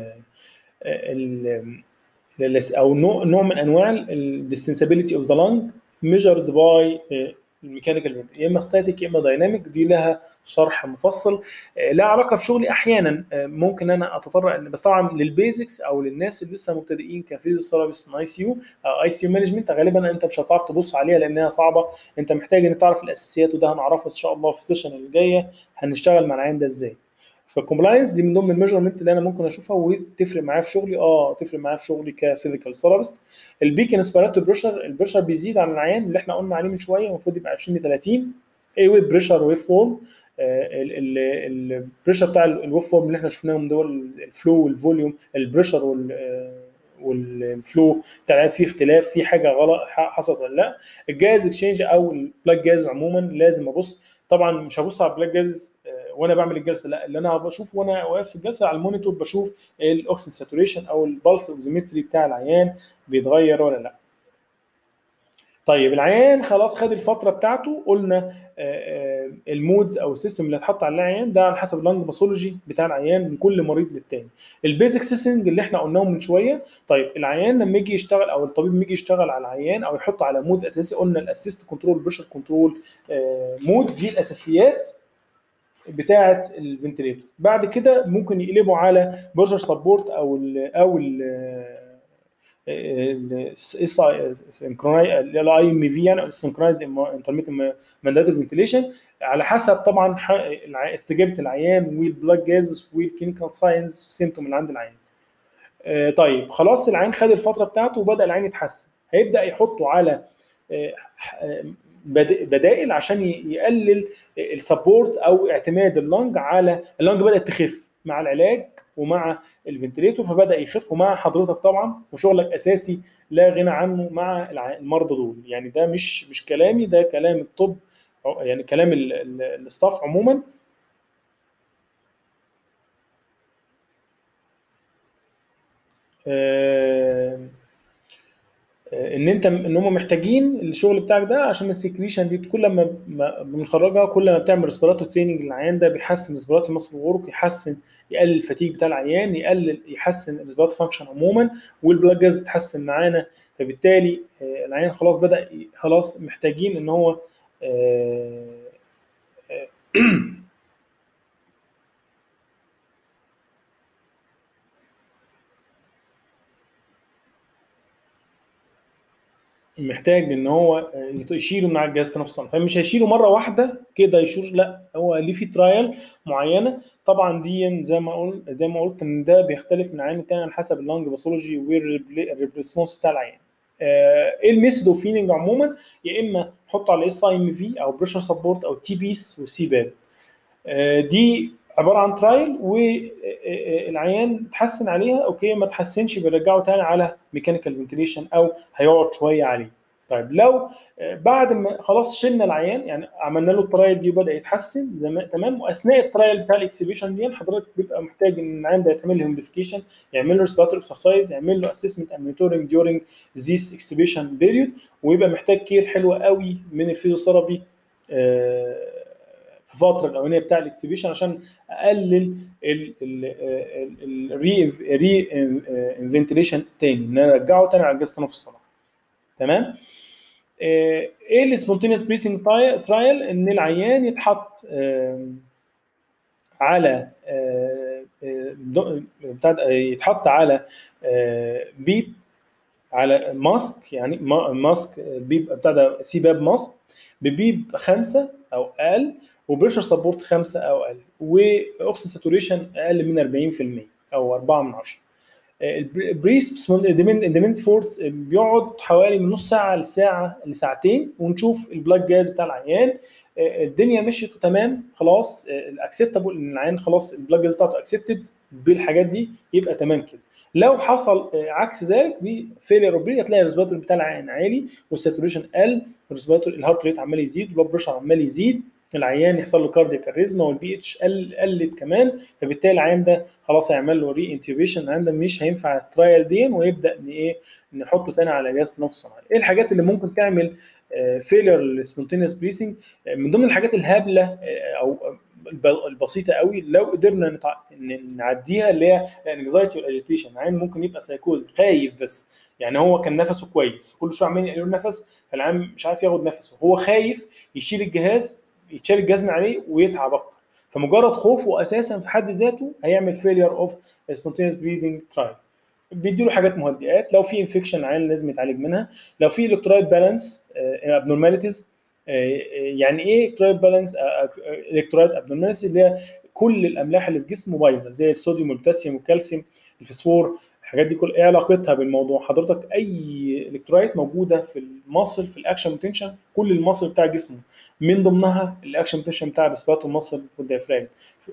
ال ال- او نوع نوع من انواع الديستنسابيلتي اوف ذا لانج ميجرد باي الميكانيكال يا اما ستاتيك يا اما دايناميك دي لها شرح مفصل آه، لها علاقه بشغلي احيانا آه، ممكن انا اتطرق ان بس طبعا للبيزكس او للناس اللي لسه مبتدئين كفيزيوثيرابيست اي سي يو او اي سي يو مانجمنت غالبا انت مش هتعرف تبص عليها لانها صعبه انت محتاج ان تعرف الاساسيات وده هنعرفه ان شاء الله في السيشن اللي جايه هنشتغل مع العيان ده ازاي فالكومبلاينس دي من ضمن الميجرمنت اللي انا ممكن اشوفها وتفرق معايا في شغلي اه تفرق معايا في شغلي كفيزيكال ثيرابيست البيك انسبيراتور بريشر البريشر بيزيد على العيان اللي احنا قلنا عليه من شويه المفروض يبقى 20 ل 30 اي ويف بريشر ويف فورم البريشر بتاع الويف فورم اللي احنا شفناهم دول الفلو والفوليوم البريشر وال آه، والفلو بتاع العيان فيه اختلاف في حاجه غلط ح- حصلت ولا لا الجاز اكسشينج او البلاك جاز عموما لازم ابص طبعا مش هبص على البلاك جاز آه، وانا بعمل الجلسه لا اللي انا بشوف وانا واقف في الجلسه على المونيتور بشوف الاكسجين ساتوريشن او البلس اوكسيمتري بتاع العيان بيتغير ولا لا طيب العيان خلاص خد الفتره بتاعته قلنا آه، آه، المودز او السيستم اللي هتحط على العيان ده على حسب اللانج باثولوجي بتاع العيان من كل مريض للتاني البيزك سيستنج اللي احنا قلناهم من شويه طيب العيان لما يجي يشتغل او الطبيب لما يجي يشتغل على العيان او يحط على مود اساسي قلنا الاسيست كنترول بريشر كنترول مود دي الاساسيات بتاعه الفنتليتور بعد كده ممكن يقلبوا على بريشر سبورت او ال او ال الاي ام في يعني السنكرايز انترميتنت مانداتوري فنتليشن على حسب طبعا ح- الع- استجابه العيان والبلاك جازز والكلينيكال ساينز سيمتوم اللي عند العيان. آه، طيب خلاص العيان خد الفتره بتاعته وبدا العيان يتحسن هيبدا يحطه على آه، آه، بد- بدائل عشان ي- يقلل السبورت او اعتماد اللنج على اللنج بدات تخف مع العلاج ومع الفنتليتور فبدا يخف ومع حضرتك طبعا وشغلك اساسي لا غنى عنه مع الع- المرضى دول يعني ده مش مش كلامي ده كلام الطب أو يعني كلام ال- ال- الاستاف عموما آه، آه، ان انت ان هم محتاجين الشغل بتاعك ده عشان السكريشن دي كل ما ما بنخرجها كل ما بتعمل ريسبيراتور تريننج للعيان ده بيحسن ريسبيراتور مصر الغرق يحسن يقلل الفتيج بتاع العيان يقلل يحسن الريسبيراتور فانكشن عموما والبلاك جاز بتحسن معانا فبالتالي آه، العيان خلاص بدا ي- خلاص محتاجين ان هو آه، محتاج ان هو يشيله مع الجهاز التنفس فمش هيشيله مره واحده كده يشور لا هو ليه في ترايل معينه طبعا دي زي ما قلت زي ما قلت ان ده بيختلف من عيان للتاني على حسب اللانج باثولوجي والريسبونس بتاع العيان ايه الميثود اوف فيلينج عموما يا اما نحط على اس اي ام في او بريشر سبورت او تي بيس وسي باب دي عباره عن ترايل والعيان تحسن عليها اوكي ما تحسنش بنرجعه تاني على ميكانيكال فنتيليشن او هيقعد شويه عليه طيب لو بعد ما خلاص شلنا العيان يعني عملنا له الترايل دي وبدا يتحسن تمام واثناء الترايل بتاع الاكسبيشن دي حضرتك بيبقى محتاج ان العيان ده يتعمل له هيمديفيكيشن يعمل له ريسبيراتوري اكسرسايز يعمل له اسسمنت اند مونيتورنج ديورنج ذيس اكسبيشن بيريود ويبقى محتاج كير حلوه قوي من الفيزيوثيرابي في الفتره الاولانيه بتاع الاكسبيشن عشان اقلل الري ري فنتيليشن تاني ان انا ارجعه تاني على الجهاز التنفس الصناعي تمام ايه السبونتينيوس بريسنج ترايل ان العيان يتحط على يتحط على بيب على ماسك يعني ماسك بيب بتاع ده سيباب ماسك ببيب خمسه او اقل وبريشر سبورت خمسه او اقل واكسجين ساتوريشن اقل من 40% او 4 من 10 البريس اندمنت فورت بيقعد حوالي من نص ساعه لساعه لساعتين ونشوف البلاك جاز بتاع العيان الدنيا مشيت تمام خلاص الاكسبتابل ان العيان خلاص البلاك جاز بتاعته اكسبتد بالحاجات دي يبقى تمام كده لو حصل عكس ذلك دي فيلير اوف هتلاقي الريسبيراتور بتاع العيان عالي والساتوريشن قل الريسبيراتور الهارت ريت عمال يزيد والبلاد بريشر عمال يزيد العيان يحصل له كاردياك اريزما والبي اتش قل قلت كمان فبالتالي العيان ده خلاص هيعمل له ري انتيوبيشن العيان ده مش هينفع الترايل دي ويبدا ان ايه نحطه تاني على جهاز التنفس الصناعي ايه الحاجات اللي ممكن تعمل فيلر السبونتينيوس بريسنج من ضمن الحاجات الهبله او البسيطه قوي لو قدرنا نتع... نعديها اللي هي الانكزايتي والاجيتيشن العين ممكن يبقى سايكوز خايف بس يعني هو كان نفسه كويس كل شويه عمال يقلل نفس فالعيان مش عارف ياخد نفسه هو خايف يشيل الجهاز يتشال الجهاز من عليه ويتعب اكتر فمجرد خوفه اساسا في حد ذاته هيعمل فيلير اوف سبونتينيوس بريذنج ترايل بيديله حاجات مهدئات لو في انفكشن عين لازم يتعالج منها لو في الكترولايت بالانس ابنورماليتيز يعني ايه الكترولايت بالانس الكترولايت ابنورماليتيز اللي هي كل الاملاح اللي في جسمه بايظه زي الصوديوم والبوتاسيوم والكالسيوم الفسفور الحاجات دي كل ايه علاقتها بالموضوع حضرتك اي الكترولايت موجوده في المصل في الاكشن بوتنشال كل المصل بتاع جسمه من ضمنها الاكشن بوتنشال بتاع الريسبيراتور مصل والديافراجم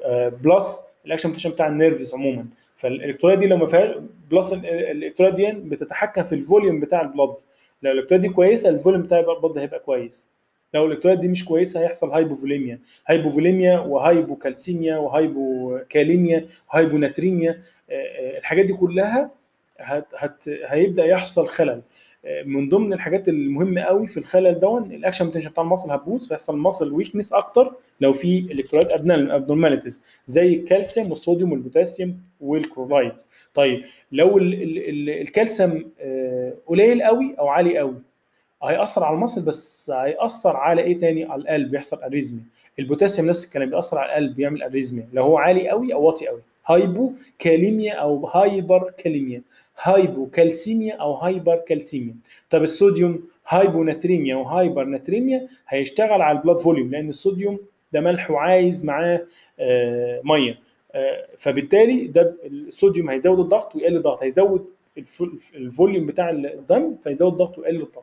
بلس الاكشن بوتنشال بتاع النيرفز عموما فالالكترولايت دي لو ما فيهاش بلس الالكترولايت دي بتتحكم في الفوليوم بتاع البلد لو الالكترولايت دي كويسه الفوليوم بتاع البلد هيبقى كويس لو الالكترولايت دي مش كويسه هيحصل هايبوفوليميا هايبوفوليميا وهايبوكالسيميا وهايبوكاليميا وهايبوناتريميا الحاجات دي كلها هت هت هيبدا يحصل خلل من ضمن الحاجات المهمه قوي في الخلل دون الاكشن بوتنشال بتاع المصل هتبوظ فيحصل مصل ويكنس اكتر لو في الكترولايت ابنورماليتيز زي الكالسيوم والصوديوم والبوتاسيوم والكلورايد طيب لو ال ال ال الكالسيوم قليل قوي او عالي قوي هيأثر على المصل بس هيأثر على ايه تاني على القلب بيحصل اريزميا البوتاسيوم نفس الكلام بيأثر على القلب بيعمل اريزميا لو هو عالي قوي او واطي قوي هايبو كاليميا او هايبر كاليميا هايبو كالسيميا او هايبر كالسيميا طب الصوديوم هايبو ناتريميا وهايبر ناتريميا هيشتغل على البلاد فوليوم لان الصوديوم ده ملح وعايز معاه آه ميه آه فبالتالي ده الصوديوم هيزود الضغط ويقلل الضغط هيزود الفوليوم بتاع الدم فيزود الضغط ويقلل الضغط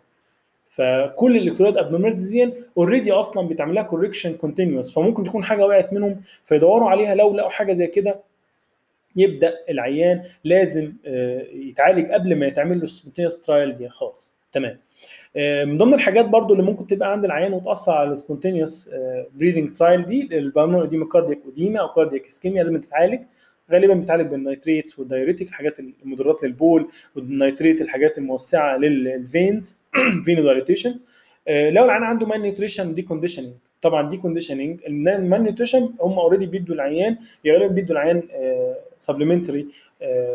فكل الالكترولايت ابنورماليتيز دي اوريدي اصلا بيتعمل لها كوركشن كونتينوس فممكن تكون حاجه وقعت منهم فيدوروا عليها لو لقوا حاجه زي كده يبدا العيان لازم يتعالج قبل ما يتعمل له سبونتينيوس ترايل دي خالص تمام من ضمن الحاجات برضو اللي ممكن تبقى عند العيان وتاثر على السبونتينيوس بريدنج ترايل دي البالمونر اديما كاردياك وديما او كاردياك اسكيميا لازم تتعالج غالبا بيتعالج بالنيتريت والدايوريتك الحاجات المضرات للبول والنيتريت الحاجات الموسعه للفينز فينو دايليتيشن لو العيان عنده مان نيوتريشن دي كونديشننج طبعا دي كونديشننج المان نيوتريشن هم اوريدي بيدوا العيان غالبا بيدوا العيان سبلمنتري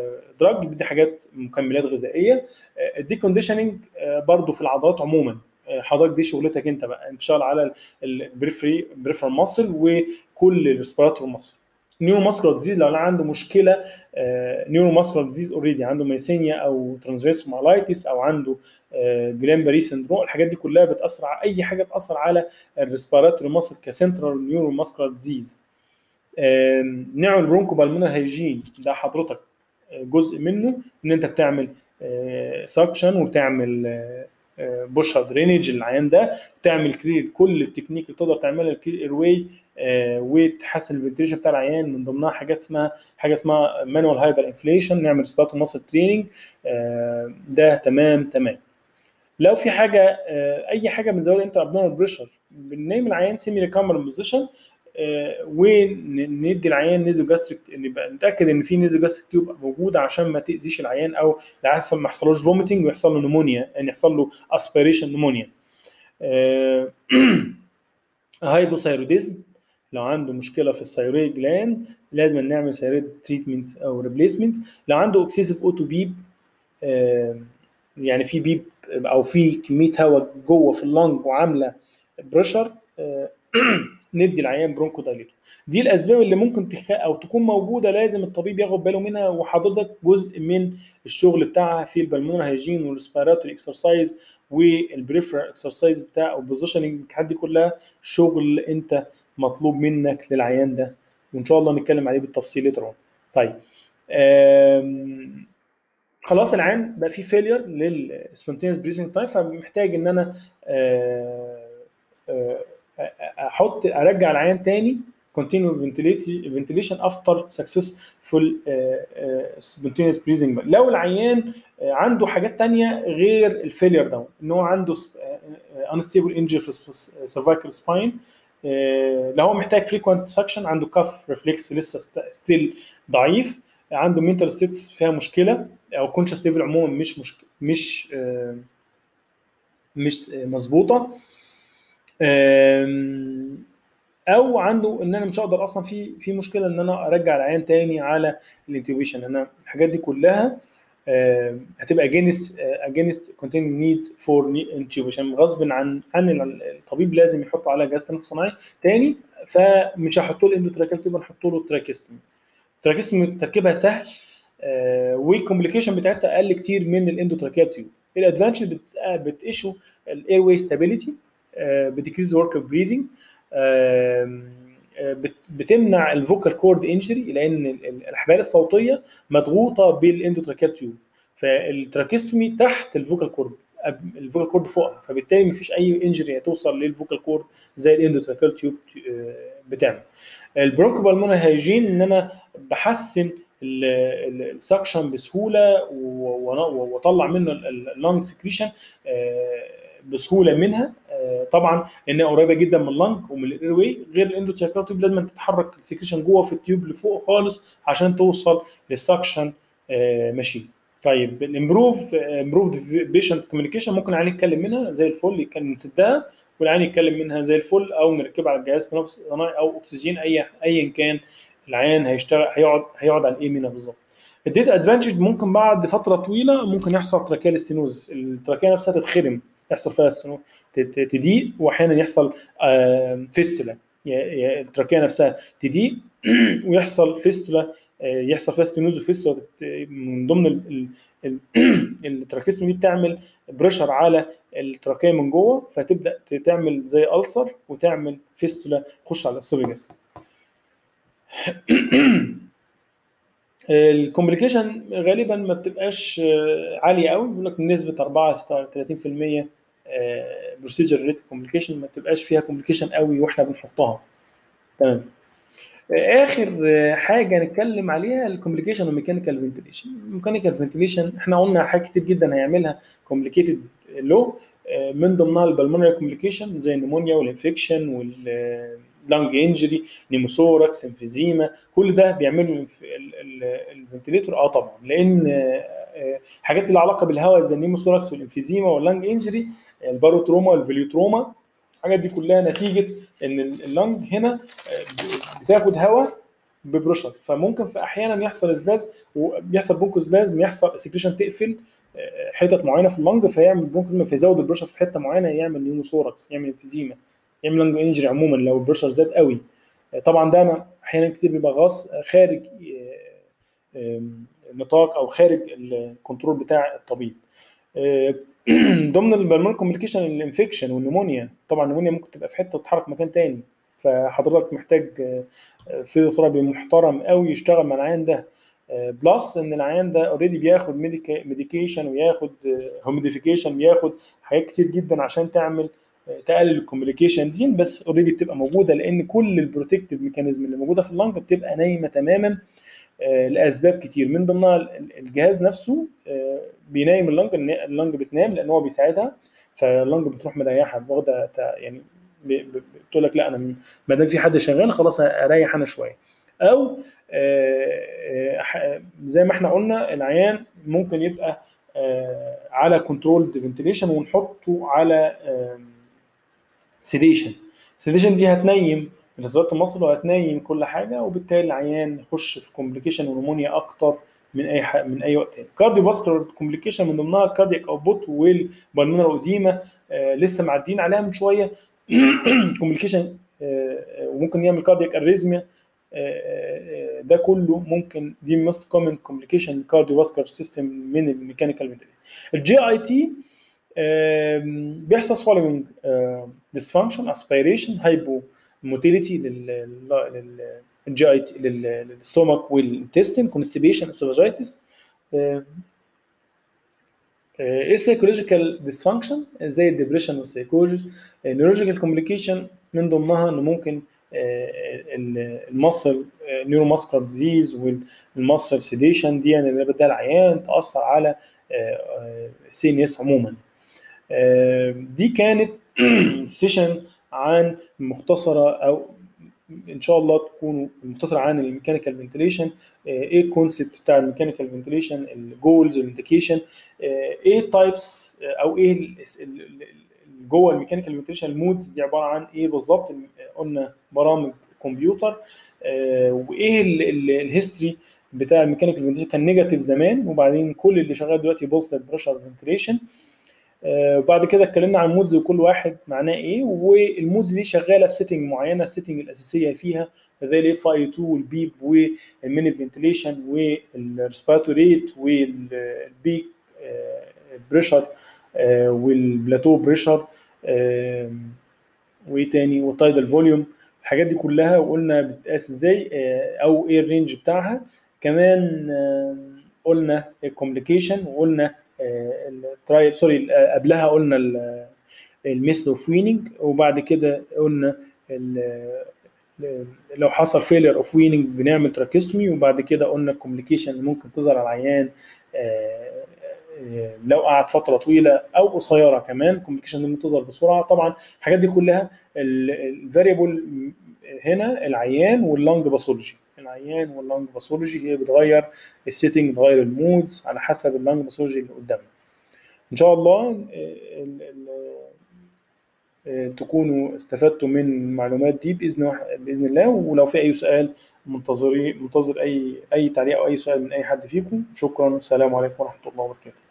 دراج بيدي حاجات مكملات غذائيه الدي كونديشننج برضه في العضلات عموما حضرتك دي شغلتك انت بقى انت شغال على البريفري بريفرال ماسل وكل الريسبيراتور ماسل نيورو ماسكولار ديزيز لو انا عنده مشكله نيورو ماسكولار ديزيز اوريدي عنده ميسينيا او ترانسفيرس مالايتس او عنده جلان باري سندروم الحاجات دي كلها بتاثر على اي حاجه تاثر على الريسبيراتوري ماسل كسنترال نيورو ماسكولار ديزيز نعمل برونكو بالمونر هيجين ده حضرتك جزء منه ان انت بتعمل سكشن وتعمل بوشر درينج للعيان ده تعمل كلير كل التكنيك اللي تقدر تعملها الكلير اير واي وتحسن الفنتيليشن بتاع العيان من ضمنها حاجات اسمها حاجه اسمها مانوال هايبر انفليشن نعمل سباتو ماسل تريننج ده تمام تمام لو في حاجه اي حاجه من زوايا انتر ابنورمال بريشر بننام العيان سيمي ريكامر بوزيشن وندي العيان نيزو جاستريك نبقى نتاكد ان في نيزو جاستريك تيوب موجوده عشان ما تاذيش العيان او العيان ما يحصلوش فوميتنج ويحصل له نمونيا ان يعني يحصل له اسبيريشن نمونيا هايبوثايروديزم لو عنده مشكله في الثايرويد جلاند لازم نعمل ثايرويد تريتمنت او ريبليسمنت لو عنده اكسسيف اوتو بيب يعني في بيب او في كميه هواء جوه في اللنج وعامله بريشر ندي العيان برونكو دايليتور دي الاسباب اللي ممكن تخ... او تكون موجوده لازم الطبيب ياخد باله منها وحضرتك جزء من الشغل بتاعها في البلمونر هيجين والريسبيراتوري اكسرسايز والبريفرال اكسرسايز بتاع او بوزيشننج الحاجات دي كلها شغل انت مطلوب منك للعيان ده وان شاء الله نتكلم عليه بالتفصيل لتر طيب أم... خلاص العيان بقى في فيلير للسبونتينيوس بريزنج تايم فمحتاج ان انا أه... أه... احط ارجع العيان تاني continue ventilation after successful spontaneous breathing لو العيان عنده حاجات تانية غير الفيلير ده ان هو عنده unstable injury في cervical spine لو هو محتاج frequent suction عنده كف ريفلكس لسه ستيل ضعيف عنده mental states فيها مشكله او conscious level عموما مش مشكله مش مش مظبوطه او عنده ان انا مش هقدر اصلا في في مشكله ان انا ارجع العيان تاني على الانتوبيشن انا الحاجات دي كلها هتبقى اجينست اجينست كونتيننج نيد فور انتوبيشن غصب عن عن الطبيب لازم يحطه على جهاز تنفس صناعي تاني فمش هحط له اندوتراكيال تيوب هنحط له تراكيستومي التراكيستومي تركيبها سهل والكومبليكيشن بتاعتها اقل كتير من الاندوتراكيال تيوب الادفانتج بتيشو الاير واي ستابيليتي بتكريز ورك اوف بريذنج بتمنع الفوكال كورد انجري لان الاحبال الصوتيه مضغوطه بالاندوتراكيال تيوب فالتراكيستومي تحت الفوكال كورد الفوكال كورد فوقها فبالتالي مفيش اي انجري هتوصل للفوكال كورد زي الاندوتراكيال تيوب بتعمل البرونكو بالمونر هيجين ان انا بحسن السكشن بسهوله واطلع منه اللنج سكريشن بسهوله منها طبعا لانها قريبه جدا من اللنج ومن الاير واي غير الاندوتراكيال تيوب لازم تتحرك السكريشن جوه في التيوب لفوق خالص عشان توصل للسكشن ماشين طيب الامبروف امبروف بيشنت كوميونيكيشن ممكن العيان يتكلم منها زي الفل كان نسدها والعيان يتكلم منها زي الفل او نركبها على الجهاز تنفس صناعي او اكسجين اي ايا كان العيان هيشتغل هيقعد هيقعد على ايه منها بالظبط الديس ادفانتج ممكن بعد فتره طويله ممكن يحصل تراكيال ستينوز التراكيه نفسها تتخرم يحصل فيها تضيق واحيانا يحصل فيستولا التراكيه نفسها تضيق ويحصل فيستولا يحصل فيها ستينوز وفيستولا من ضمن التراكيستم دي بتعمل بريشر على التراكيه من جوه فتبدا تعمل زي ألسر وتعمل فيستولا تخش على الاسوفيجاس الكومبليكيشن غالبا ما بتبقاش عاليه قوي بيقول لك نسبه 4 36% بروسيجر ريت كومبليكيشن ما بتبقاش فيها كومبليكيشن قوي واحنا بنحطها تمام اخر حاجه نتكلم عليها الكومبليكيشن والميكانيكال فنتيليشن الميكانيكال فنتيليشن احنا قلنا حاجات كتير جدا هيعملها كومبليكيتد لو من ضمنها البلمونري كومبليكيشن زي النمونيا والانفكشن واللانج انجري نيموثوركس انفيزيما كل ده بيعملوا الفنتيليتور اه طبعا لان حاجات اللي علاقه بالهواء زي النيموثوركس والانفيزيما واللانج انجري الباروتروما والفيليوتروما الحاجات دي كلها نتيجه ان اللنج هنا بتاخد هواء ببريشر فممكن في احيانا يحصل اسباز وبيحصل بونكو سبازم يحصل سكريشن تقفل حتت معينه في اللنج فيعمل ممكن فيزود البريشر في حته معينه يعمل نيوموثوركس يعمل انفيزيما يعمل لنج انجري عموما لو البريشر زاد قوي طبعا ده انا احيانا كتير بيبقى غاص خارج نطاق او خارج الكنترول بتاع الطبيب ضمن البلمونري كوميونيكيشن الانفكشن والنمونيا طبعا النمونيا ممكن تبقى في حته وتتحرك مكان تاني فحضرتك محتاج فيزيوثيرابي محترم قوي يشتغل مع العيان ده بلس ان العيان ده اوريدي بياخد ميديكيشن وياخد هوميديفيكيشن بياخد حاجات كتير جدا عشان تعمل تقلل الكوميونيكيشن دي بس اوريدي بتبقى موجوده لان كل البروتكتيف ميكانيزم اللي موجوده في اللنج بتبقى نايمه تماما لاسباب كتير من ضمنها الجهاز نفسه بينايم اللنج اللنج بتنام لان هو بيساعدها فاللنج بتروح مريحه واخده يعني بتقول لك لا انا ما دام في حد شغال خلاص اريح انا شويه او زي ما احنا قلنا العيان ممكن يبقى على كنترول فنتيليشن ونحطه على سيديشن سيديشن دي هتنيم الاسباب المصل وهتنيم كل حاجه وبالتالي العيان يخش في كومبليكيشن ونمونيا اكتر من اي حق من اي وقت تاني كارديو فاسكولار كومبليكيشن من ضمنها الكاردياك اوتبوت والبلمونر اوديما آه لسه معديين عليها من شويه كومبليكيشن آه وممكن يعمل كاردياك اريزميا آه ده كله ممكن دي موست كومن كومبليكيشن كارديو فاسكولار سيستم من الميكانيكال فنتيليشن الجي اي تي بيحصل swallowing dysfunction aspiration hypo موتيليتي للجي اي تي للستومك والانتستين كونستيبيشن اسوفاجيتس ايه سايكولوجيكال ديسفانكشن زي الدبريشن والسايكوجي نيورولوجيكال كوميونيكيشن من ضمنها انه ممكن المصل نيورو ماسكولار ديزيز والمصل سيديشن دي اللي بدها العيان تاثر على سي ان اس عموما دي كانت سيشن عن مختصره او ان شاء الله تكونوا مختصره عن الميكانيكال فنتيليشن ايه الكونسيبت بتاع الميكانيكال فنتيليشن الجولز والانديكيشن ايه تايبس او ايه جوه الميكانيكال فنتيليشن المودز دي عباره عن ايه بالظبط قلنا برامج كمبيوتر وايه الهيستوري بتاع الميكانيكال فنتيليشن كان نيجاتيف زمان وبعدين كل اللي شغال دلوقتي بوزيتيف بريشر فنتيليشن وبعد كده اتكلمنا عن المودز وكل واحد معناه ايه والمودز دي شغاله بسيتنج معينه السيتنج الاساسيه فيها زي الاف اي 2 والبيب والميني فنتيليشن والريسبيراتوري ريت والبيك بريشر والبلاتو بريشر وايه تاني والتايدال فوليوم الحاجات دي كلها وقلنا بتقاس ازاي او ايه الرينج بتاعها كمان قلنا الكوميونيكيشن وقلنا الترايل سوري قبلها قلنا الميثود اوف ويننج وبعد كده قلنا لو حصل فيلير اوف ويننج بنعمل تراكيستومي وبعد كده قلنا الكوميونيكيشن اللي ممكن تظهر على العيان لو قعد فتره طويله او قصيره كمان الكوميونيكيشن اللي ممكن تظهر بسرعه طبعا الحاجات دي كلها الفاريبل هنا العيان واللنج باثولوجي العيان واللنج باثولوجي هي بتغير السيتنج بتغير المودز على حسب اللنج باثولوجي اللي قدامنا ان شاء الله تكونوا استفدتوا من المعلومات دي باذن باذن الله ولو في اي سؤال منتظرين منتظر اي اي تعليق او اي سؤال من اي حد فيكم شكرا السلام عليكم ورحمه الله وبركاته